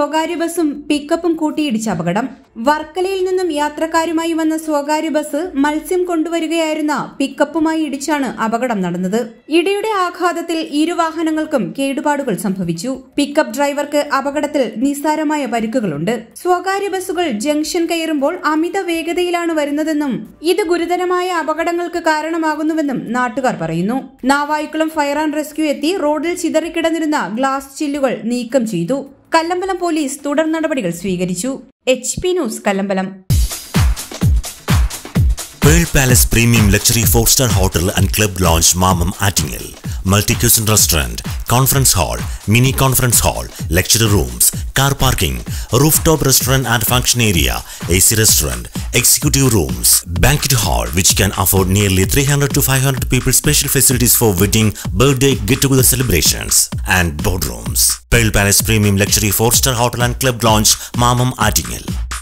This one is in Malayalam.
സ്വകാര്യ ബസും പിക്കപ്പും കൂട്ടിയിടിച്ച അപകടം വർക്കലയിൽ നിന്നും യാത്രക്കാരുമായി വന്ന സ്വകാര്യ ബസ് മത്സ്യം കൊണ്ടുവരികയായിരുന്ന പിക്കപ്പുമായി ഇടിച്ചാണ് അപകടം നടന്നത് ഇടിയുടെ ആഘാതത്തിൽ ഇരു വാഹനങ്ങൾക്കും കേടുപാടുകൾ സംഭവിച്ചു പിക്കപ്പ് ഡ്രൈവർക്ക് അപകടത്തിൽ നിസ്സാരമായ പരിക്കുകളുണ്ട് സ്വകാര്യ ബസ്സുകൾ ജംഗ്ഷൻ കയറുമ്പോൾ അമിത വേഗതയിലാണ് വരുന്നതെന്നും ഇത് ഗുരുതരമായ അപകടങ്ങൾക്ക് കാരണമാകുന്നുവെന്നും നാട്ടുകാർ പറയുന്നു നാവായിക്കുളം ഫയർ ആൻഡ് റെസ്ക്യൂ എത്തി റോഡിൽ ചിതറിക്കിടന്നിരുന്ന ഗ്ലാസ് ചില്ലുകൾ നീക്കം ചെയ്തു കല്ലമ്പലം പോലീസ് തുടർ നടപടികൾ സ്വീകരിച്ചു H P news Kallambalam Pearl Palace Premium Luxury 4-star Hotel and Club Lounge Mamam Attingel. Multi-cuisine restaurant, conference hall, mini conference hall, lecture rooms, car parking, rooftop restaurant and function area, AC restaurant, executive rooms, banquet hall which can afford nearly 300 to 500 people special facilities for wedding, birthday, get-together celebrations and boardrooms. Pearl Palace Premium Luxury 4-star Hotel and Club Lounge Mamam Attingel.